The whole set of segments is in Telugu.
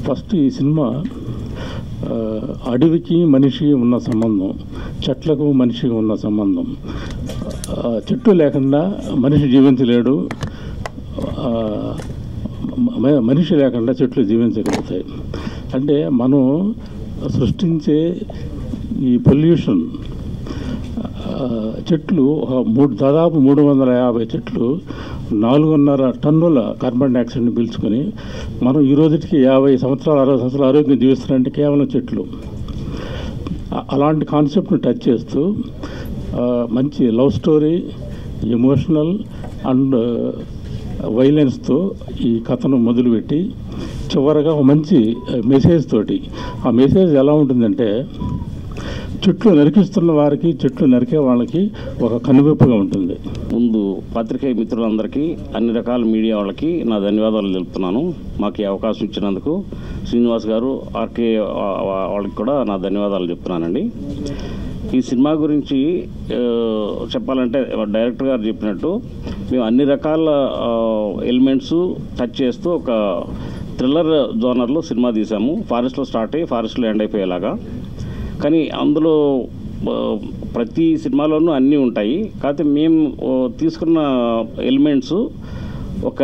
ఫస్ట్ ఈ సినిమా ఆ, అడవికి మనిషి ఉన్న సంబంధం చెట్లకు మనిషికి ఉన్న సంబంధం ఆ, చెట్టు లేకుండా మనిషి జీవించలేడు ఆ, మ- మనిషి లేకుండా చెట్లు జీవించగలుగుతాయి అంటే మనం సృష్టించే ఈ పొల్యూషన్ ఆ, చెట్లు ఒక మూడు దాదాపు మూడు వందల యాభై చెట్లు నాలుగున్నర టన్నుల కార్బన్ డైఆక్సైడ్ని పీల్చుకొని మనం ఈ రోజుకి యాభై సంవత్సరాలు అరవై సంవత్సరాలు ఆరోగ్యం జీవిస్తున్నారంటే కేవలం చెట్లు ఆ- అలాంటి కాన్సెప్ట్ని టచ్ చేస్తూ ఆ, మంచి లవ్ స్టోరీ ఎమోషనల్ అండ్ వైలెన్స్తో ఈ కథను మొదలుపెట్టి చివరగా ఒక మంచి మెసేజ్ తోటి ఆ మెసేజ్ ఎలా ఉంటుందంటే చెట్లు నరికిస్తున్న వారికి చెట్లు నరికే వాళ్ళకి ఒక కనువిప్పుగా ఉంటుంది ముందు పత్రికేయ మిత్రులందరికీ అన్ని రకాల మీడియా వాళ్ళకి నా ధన్యవాదాలు తెలుపుతున్నాను మాకు ఈ అవకాశం ఇచ్చినందుకు శ్రీనివాస్ గారు ఆర్కే వా- వా- వాళ్ళకి కూడా నా ధన్యవాదాలు చెప్తున్నానండి ఈ సినిమా గురించి ఆ, చెప్పాలంటే డైరెక్టర్ గారు చెప్పినట్టు మేము అన్ని రకాల ఎలిమెంట్స్ టచ్ చేస్తూ ఒక థ్రిల్లర్ జోనర్లో సినిమా తీసాము ఫారెస్ట్లో స్టార్ట్ అయ్యి ఫారెస్ట్లో ఎండ్ అయిపోయేలాగా కానీ అందులో ఆ, ప్రతి సినిమాలోనూ అన్నీ ఉంటాయి కాకపోతే మేము ఓ, తీసుకున్న ఎలిమెంట్స్ ఒక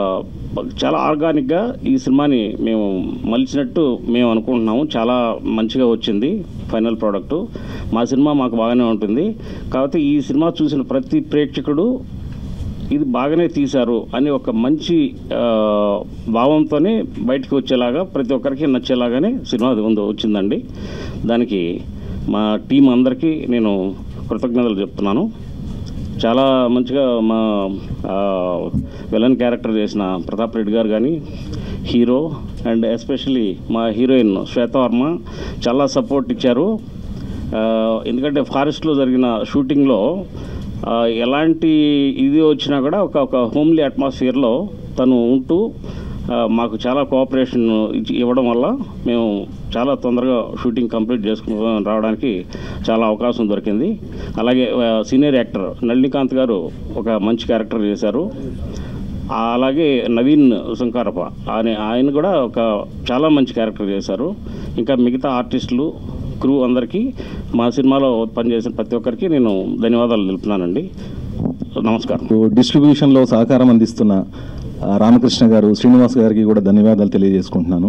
చాలా ఆర్గానిక్గా ఈ సినిమాని మేము మలిచినట్టు మేము అనుకుంటున్నాము చాలా మంచిగా వచ్చింది ఫైనల్ ప్రోడక్ట్ మా సినిమా మాకు బాగానే ఉంటుంది కాకపోతే ఈ సినిమా చూసిన ప్రతి ప్రేక్షకుడు ఇది బాగానే తీశారు అని ఒక మంచి ఆ, భావంతోనే బయటికి వచ్చేలాగా ప్రతి ఒక్కరికి నచ్చేలాగానే సినిమా అది ఉందో వచ్చిందండి దానికి మా టీం అందరికీ నేను కృతజ్ఞతలు చెప్తున్నాను చాలా మంచిగా మా ఆ, విలన్ క్యారెక్టర్ చేసిన ప్రతాప్ రెడ్డి గారు కానీ హీరో అండ్ ఎస్పెషలీ మా హీరోయిన్ శ్వేతవర్మ చాలా సపోర్ట్ ఇచ్చారు ఆ, ఎందుకంటే ఫారెస్ట్లో జరిగిన షూటింగ్లో ఆ, ఎలాంటి ఇది వచ్చినా కూడా ఒక ఒక హోమ్లీ అట్మాస్ఫియర్లో తను ఉంటూ ఆ, మాకు చాలా కోఆపరేషన్ ఇచ్చి ఇవ్వడం వల్ల మేము చాలా తొందరగా షూటింగ్ కంప్లీట్ చేసుకుని రావడానికి చాలా అవకాశం దొరికింది అలాగే ఆ, సీనియర్ యాక్టర్ నళినికాంత్ గారు ఒక మంచి క్యారెక్టర్ చేశారు ఆ, అలాగే నవీన్ సుంకారప్ప ఆయన ఆయన కూడా ఒక చాలా మంచి క్యారెక్టర్ చేశారు ఇంకా మిగతా ఆర్టిస్టులు క్రూ అందరికీ మా సినిమాలో పనిచేసిన ప్రతి ఒక్కరికి నేను ధన్యవాదాలు తెలుపుతున్నానండి నమస్కారం డిస్ట్రిబ్యూషన్లో సహకారం అందిస్తున్న ఆ, రామకృష్ణ గారు శ్రీనివాస్ గారికి కూడా ధన్యవాదాలు తెలియజేసుకుంటున్నాను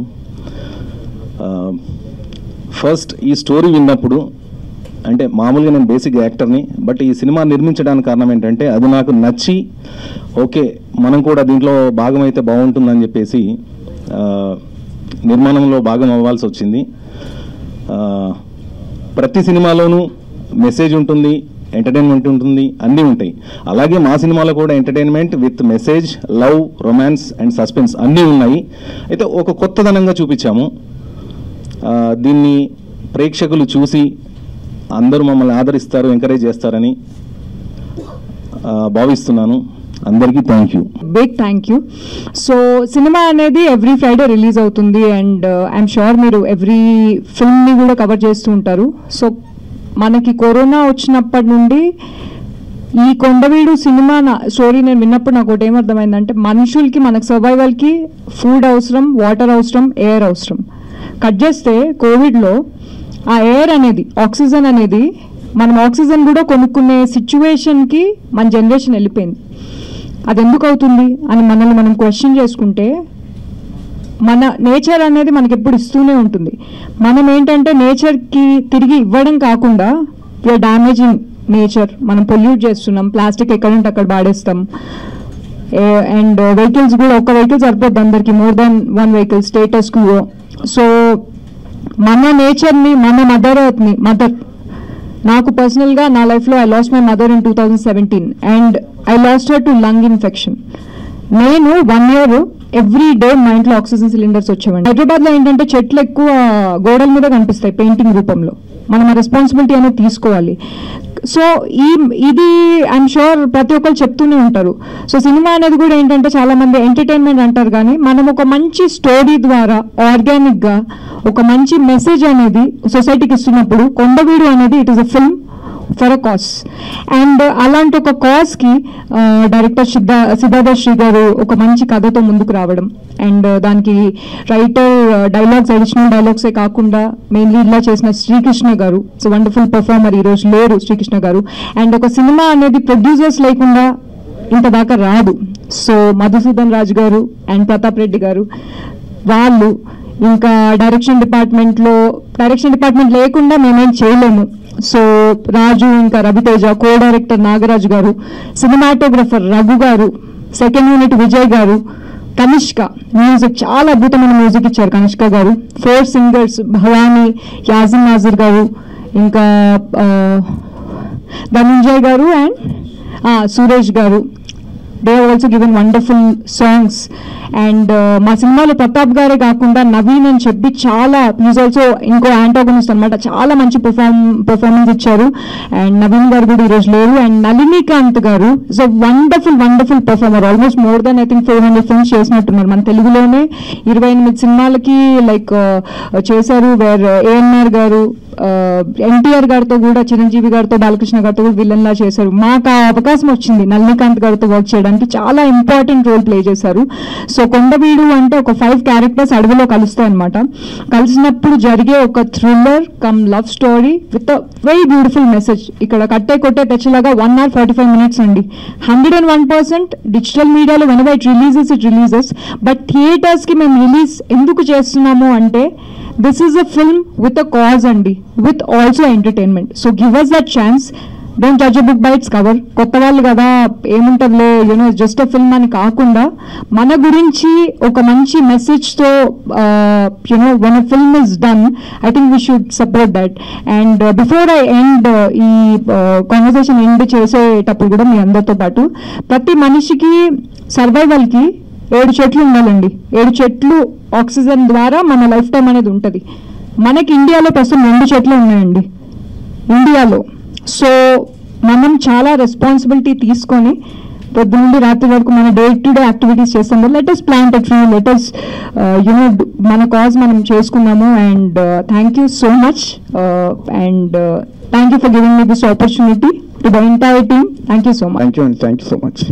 ఆ, ఫస్ట్ ఈ స్టోరీ విన్నప్పుడు అంటే మామూలుగా నేను బేసిక్ యాక్టర్ని బట్ ఈ సినిమా నిర్మించడానికి కారణం ఏంటంటే అది నాకు నచ్చి ఓకే మనం కూడా దీంట్లో భాగమైతే బాగుంటుందని చెప్పేసి ఆ, నిర్మాణంలో భాగం అవ్వాల్సి వచ్చింది ఆ, ప్రతి సినిమాలోనూ మెసేజ్ ఉంటుంది ఎంటర్టైన్మెంట్ ఉంటుంది అన్నీ ఉంటాయి అలాగే మా సినిమాలో కూడా entertainment with message love romance and suspense అన్నీ ఉన్నాయి అయితే ఒక కొత్తదనంగా చూపించాము ఆ, దీన్ని ప్రేక్షకులు చూసి అందరూ మమ్మల్ని ఆదరిస్తారు ఎంకరేజ్ చేస్తారని ఆ, భావిస్తున్నాను అందరికీ thank you big thank you so cinema అనేది ఎవ్రీ ఫ్రైడే రిలీజ్ అవుతుంది అండ్ ఐఎమ్ షూర్ మీరు ఎవ్రీ ఫిల్మ్ని కూడా కవర్ చేస్తూ ఉంటారు సో మనకి కరోనా వచ్చినప్పటి నుండి ఈ కొండవీడు సినిమా నా స్టోరీ నేను విన్నప్పుడు నాకు ఒకటి ఏమర్థమైందంటే మనుషులకి మనకు సర్వైవల్కి ఫుడ్ అవసరం వాటర్ అవసరం ఎయిర్ అవసరం కట్ చేస్తే కోవిడ్లో ఆ ఎయిర్ అనేది ఆక్సిజన్ అనేది మనం ఆక్సిజన్ కూడా కొనుక్కునే సిచ్యువేషన్కి మన జనరేషన్ వెళ్ళిపోయింది అది ఎందుకు అవుతుంది అని మనల్ని మనం క్వశ్చన్ చేసుకుంటే మన నేచర్ అనేది మనకి ఎప్పుడు ఇస్తూనే ఉంటుంది మనం ఏంటంటే నేచర్కి తిరిగి ఇవ్వడం కాకుండా వీఆర్ డ్యామేజింగ్ నేచర్ మనం పొల్యూట్ చేస్తున్నాం ప్లాస్టిక్ ఎక్కడంటే అక్కడ పాడేస్తాం అండ్ వెహికల్స్ కూడా ఒక వెహికల్ సరిపోద్ది అందరికి more than one vehicle status so మన నేచర్ని మన మదర్ ఎర్త్ని మదర్ నాకు పర్సనల్గా నా లైఫ్లో I lost my mother in two thousand seventeen and I lost her to lung infection నేను వన్ ఇయర్ ఎవ్రీ డే మా ఇంట్లో ఆక్సిజన్ సిలిండర్స్ వచ్చేవండి హైదరాబాద్లో ఏంటంటే చెట్లు ఎక్కువ గోడల మీద కనిపిస్తాయి పెయింటింగ్ రూపంలో మనం ఆ రెస్పాన్సిబిలిటీ అనేది తీసుకోవాలి సో ఈ ఇది ఐఎమ్ షూర్ ప్రతి ఒక్కరు చెప్తూనే ఉంటారు సో సినిమా అనేది కూడా ఏంటంటే చాలా మంది ఎంటర్టైన్మెంట్ అంటారు కానీ మనం ఒక మంచి స్టోరీ ద్వారా ఆర్గానిక్గా ఒక మంచి మెసేజ్ అనేది సొసైటీకి ఇస్తున్నప్పుడు కొండవీడు అనేది it is a film for a cause and అలాంటి ఒక కాజ్కి డైరెక్టర్ సిద్ధా సిద్ధార్థ శ్రీ గారు ఒక మంచి కథతో ముందుకు రావడం అండ్ దానికి రైటర్ డైలాగ్స్ అడిషనల్ డైలాగ్సే కాకుండా మెయిన్లీ ఇలా చేసిన శ్రీకృష్ణ గారు సో వండర్ఫుల్ పర్ఫార్మర్ ఈ రోజు లేరు శ్రీకృష్ణ గారు అండ్ ఒక సినిమా అనేది ప్రొడ్యూసర్స్ లేకుండా ఇంత దాకా రాదు సో మధుసూదన్ రాజు గారు అండ్ ప్రతాప్ రెడ్డి గారు వాళ్ళు ఇంకా డైరెక్షన్ డిపార్ట్మెంట్లో డైరెక్షన్ డిపార్ట్మెంట్ లేకుండా మేమేం చేయలేము సో రాజు ఇంకా రవితేజ కో డైరెక్టర్ నాగరాజు గారు సినిమాటోగ్రఫర్ రఘు గారు సెకండ్ యూనిట్ విజయ్ గారు కనిష్క మ్యూజిక్ చాలా అద్భుతమైన మ్యూజిక్ ఇచ్చారు కనిష్క గారు ఫోర్ సింగర్స్ భవానీ యాజిన్ నాజర్ గారు ఇంకా ఆ, Dhananjay garu and Suresh garu they also given wonderful songs and మా సినిమాలో ప్రతాప్ గారే కాకుండా నవీన్ అని చెప్పి చాలా ఈజ్ ఆల్సో ఇంకో యాంటాగనిస్ట్ అనమాట చాలా మంచి పర్ఫార్మ్ పర్ఫార్మెన్స్ ఇచ్చారు అండ్ నవీన్ గారు కూడా ఈరోజు లేరు and Nalinikanth garu is a wonderful wonderful performer almost more than I think four hundred films చేసినట్టున్నారు మన తెలుగులోనే ఇరవై ఎనిమిది సినిమాలకి లైక్ చేశారు వేర్ ఏఎన్ఆర్ గారు ఎన్టీఆర్ గారితో కూడా చిరంజీవి గారితో బాలకృష్ణ గారితో కూడా విలన్ లా చేశారు మాకు ఆ అవకాశం వచ్చింది నల్లికాంత్ గారితో వర్క్ చేయడానికి చాలా ఇంపార్టెంట్ రోల్ ప్లే చేశారు సో కొండవీడు అంటే ఒక ఫైవ్ క్యారెక్టర్స్ అడవిలో కలుస్తాయి అనమాట కలిసినప్పుడు జరిగే ఒక thriller come love story with very beautiful message ఇక్కడ కట్టే కొట్టే తెచ్చలాగా one hour forty five minutes అండి hundred and one percent digital మీడియాలో వెనవ it releases it releases but థియేటర్స్కి మేము రిలీజ్ ఎందుకు చేస్తున్నాము అంటే this is a film with a cause అండి with also entertainment so give us that chance don't judge book by its cover కొత్త వాళ్ళు కదా ఏముంటుందిలే యూనో జస్ట్ అ ఫిల్మ్ అని కాకుండా మన గురించి ఒక మంచి మెసేజ్తో you know one a film is done I think we should support that and before I end ఈ కాన్వర్సేషన్ ఎండ్ చేసేటప్పుడు కూడా మీ అందరితో పాటు ప్రతి మనిషికి సర్వైవల్కి ఏడు చెట్లు ఉండాలండి ఏడు చెట్లు ఆక్సిజన్ ద్వారా మన లైఫ్ టైం అనేది ఉంటుంది మనకి ఇండియాలో ప్రస్తుతం రెండు చెట్లు ఉన్నాయండి ఇండియాలో సో మనం చాలా రెస్పాన్సిబిలిటీ తీసుకొని పొద్దు నుండి రాత్రి వరకు మన డే టు డే యాక్టివిటీస్ చేస్తాం let's plant tree let's you know మన కాజ్ మనం చేసుకున్నాము and thank you so much and thank you for giving me this opportunity to the entire team thank you so much thank you అండి thank you so much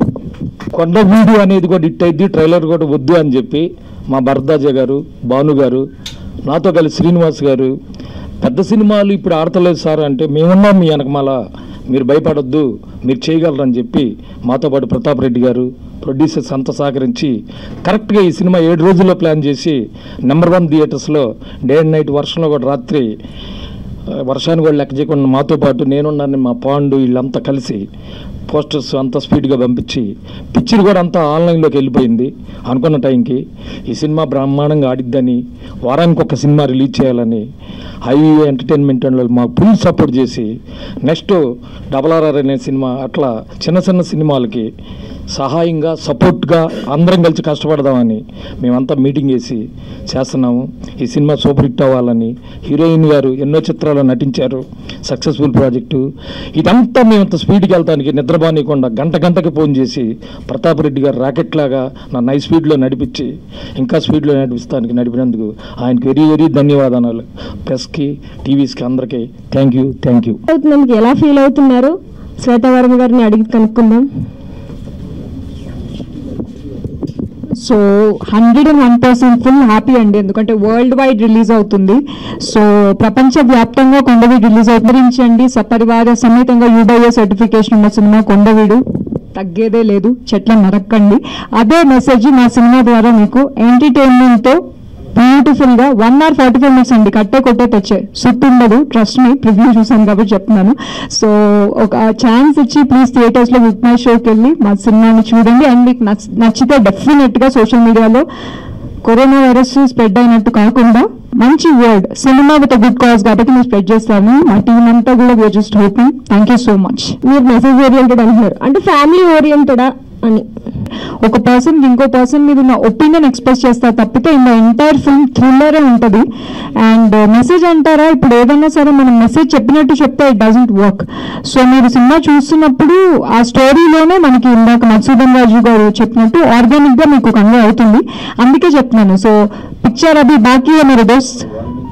Kondaveedu అనేది కూడా ఇట్ అయింది ట్రైలర్ కూడా వద్దు అని చెప్పి మా భరద్వాజ గారు భాను గారు నాతో కలిసి శ్రీనివాస్ గారు పెద్ద సినిమాలు ఇప్పుడు ఆడతలేదు సార్ అంటే మేమున్నాం మీ వెనకమాల మీరు భయపడొద్దు మీరు చేయగలరని చెప్పి మాతో పాటు ప్రతాప్ రెడ్డి గారు ప్రొడ్యూసర్స్ అంతా సహకరించి కరెక్ట్గా ఈ సినిమా ఏడు రోజుల్లో ప్లాన్ చేసి నెంబర్ వన్ థియేటర్స్లో డే అండ్ నైట్ వర్షంలో కూడా రాత్రి ఆ, వర్షాన్ని కూడా లెక్క చేయకుండా మాతో పాటు నేనున్నాను మా పాండు వీళ్ళంతా కలిసి పోస్టర్స్ అంతా స్పీడ్గా పంపించి పిక్చర్ కూడా అంతా ఆన్లైన్లోకి వెళ్ళిపోయింది అనుకున్న టైంకి ఈ సినిమా బ్రహ్మాండంగా ఆడిద్దని వారానికి ఒక సినిమా రిలీజ్ చేయాలని ఐవీ ఎంటర్టైన్మెంట్ వాళ్ళు మాకు ఫుల్ సపోర్ట్ చేసి నెక్స్ట్ డబల్ ఆర్ఆర్ అనే సినిమా అట్లా చిన్న చిన్న సినిమాలకి సహాయంగా సపోర్ట్గా అందరం కలిసి కష్టపడదామని మేమంతా మీటింగ్ వేసి చేస్తున్నాము ఈ సినిమా సూపర్ హిట్ అవ్వాలని హీరోయిన్ గారు ఎన్నో చిత్రాలు నటించారు సక్సెస్ఫుల్ ప్రాజెక్టు ఇదంతా మేము ఇంత స్పీడ్కి వెళ్తానికి నిద్రపోనీయకుండా గంట గంటకి ఫోన్ చేసి ప్రతాప్ రెడ్డి గారు రాకెట్ లాగా నా నై స్పీడ్లో నడిపించి ఇంకా స్పీడ్లో నడిపిస్తానికి నడిపినందుకు ఆయనకి వెరీ వెరీ ధన్యవాదాలు ప్రెస్కి టీవీస్కి అందరికీ థ్యాంక్ యూ థ్యాంక్ యూ అవుతున్నందుకు ఎలా ఫీల్ అవుతున్నారు శ్వేతవర్మ గారిని అడిగి కనుక్కుందాం so hundred and one percent full happy అండి ఎందుకంటే వరల్డ్ వైడ్ రిలీజ్ అవుతుంది సో ప్రపంచ వ్యాప్తంగా కొండవీడు రిలీజ్ అవుతరించండి సపరివార సమేతంగా యూబైఏ సర్టిఫికేషన్ ఉన్న సినిమా కొండవీడు తగ్గేదే లేదు చెట్ల నరక్కండి అదే మెసేజ్ మా సినిమా ద్వారా మీకు ఎంటర్టైన్మెంట్తో బ్యూటిఫుల్ గా one hour forty five minutes అండి కట్టే కొట్టే తెచ్చే సుట్టు ఉండదు ట్రస్ట్ మీ ప్రివ్యూ చూసాను కాబట్టి చెప్తున్నాను సో ఒక ఛాన్స్ ఇచ్చి ప్లీజ్ థియేటర్స్ లో విత్ మై షోకి వెళ్ళి మా సినిమాని చూడండి అండ్ మీకు నచ్- నచ్చితే డెఫినెట్ గా సోషల్ మీడియాలో కరోనా వైరస్ స్ప్రెడ్ అయినట్టు కాకుండా మంచి వర్డ్ సినిమా విత్ గుడ్ కాజ్ కాబట్టి మీరు స్ప్రెడ్ చేస్తాము మా టీం అంతా కూడా we're just hoping thank you so much మీరు మెసేజ్ ఓరియంటెడ్ అంటున్నారు అంటే ఫ్యామిలీ ఓరియంటెడా అని ఒక పర్సన్ ఇంకో పర్సన్ మీద ఉన్న ఒపీనియన్ ఎక్స్ప్రెస్ చేస్తారు తప్పితే ఇంత ఎంటైర్ ఫిల్మ్ థ్రిల్లరే ఉంటుంది అండ్ మెసేజ్ అంటారా ఇప్పుడు ఏదైనా సరే మనం మెసేజ్ చెప్పినట్టు చెప్తే ఇట్ డజంట్ వర్క్ సో మీరు సినిమా చూస్తున్నప్పుడు ఆ స్టోరీలోనే మనకి ఇందాక మధుసూదన్ రాజు గారు చెప్పినట్టు ఆర్గానిక్ గా మీకు కన్వే అవుతుంది అందుకే చెప్తున్నాను సో పిక్చర్ అభి బాకీ మీరు దోస్త్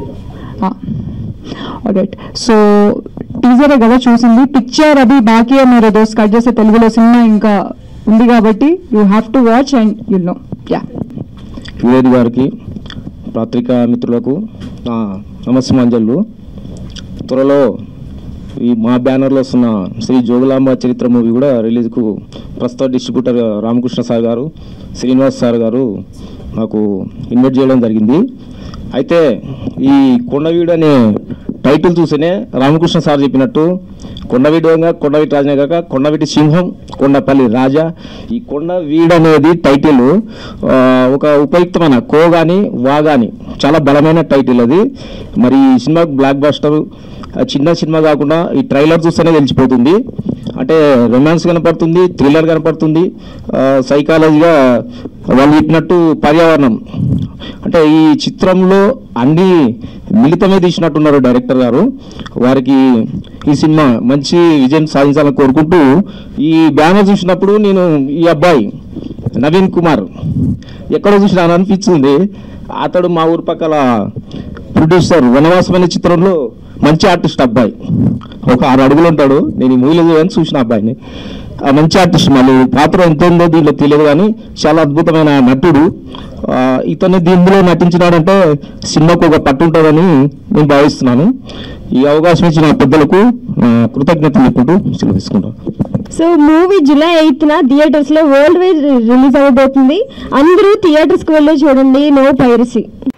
రైట్ సో టీజరే కదా చూసింది పిక్చర్ అభి బాకీ మీరు దోస్త్ కట్ చేసే తెలుగులో సినిమా ఇంకా ఉంది కాబట్టి you have to watch and you know యా వివేది గారికి పత్రికా మిత్రులకు నా నమస్మాంజలు త్వరలో ఈ మా బ్యానర్లో వస్తున్న శ్రీ జోగులాంబ చరిత్ర మూవీ కూడా రిలీజ్కు ప్రస్తుత డిస్ట్రిబ్యూటర్ రామకృష్ణ సార్ గారు శ్రీనివాస్ సార్ గారు నాకు ఇన్వైట్ చేయడం జరిగింది అయితే ఈ కొండవీడు అనే టైటిల్ చూస్తేనే రామకృష్ణ సార్ చెప్పినట్టు కొండవీడుగా కొండవీటి రాజనే కాక కొండవీటి సింహం కొండపల్లి రాజా ఈ కొండవీడు అనేది టైటిల్ ఆ, ఒక ఉపయుక్తమైన కో కానీ వా కానీ చాలా బలమైన టైటిల్ అది మరి ఈ సినిమా బ్లాక్ బస్టర్ ఆ చిన్న సినిమా కాకుండా ఈ ట్రైలర్ చూస్తేనే తెలిసిపోతుంది అంటే రొమాన్స్ కనపడుతుంది థ్రిల్లర్ కనపడుతుంది సైకాలజీగా వాళ్ళు చెప్పినట్టు పర్యావరణం అంటే ఈ చిత్రంలో అన్ని మిళితమే తీసినట్టున్నారు డైరెక్టర్ గారు వారికి ఈ సినిమా మంచి విజయం సాధించాలని కోరుకుంటూ ఈ బ్యానర్ చూసినప్పుడు నేను ఈ అబ్బాయి నవీన్ కుమార్ ఎక్కడ చూసినా అనిపించింది అతడు మా ఊరు పక్కల ప్రొడ్యూసర్ వనవాసం అనే చిత్రంలో మంచి ఆర్టిస్ట్ అబ్బాయి ఒక ఆరు అడుగులు ఉంటాడు నేను ఈ మూవీలో చూడని చూసిన అబ్బాయిని ఆ మంచి ఆర్టిస్ట్ మళ్ళీ పాత్ర ఎంత ఉందో దీంట్లో తెలియదు కానీ చాలా అద్భుతమైన నటుడు ఆ, ఇతను దీనిలో నటించినాడంటే సినిమాకు ఒక పట్టు ఉంటుందని నేను భావిస్తున్నాను ఈ అవకాశం ఇచ్చిన పెద్దలకు నా కృతజ్ఞతలు చెప్పుకుంటూ సెలవు తీసుకుంటాను సో మూవీ జూలై ఎయిత్ న థియేటర్స్ లో వరల్డ్ వైడ్ రిలీజ్ అవ్వబోతుంది అందరూ థియేటర్స్ కి వెళ్ళి చూడండి నో పైరసీ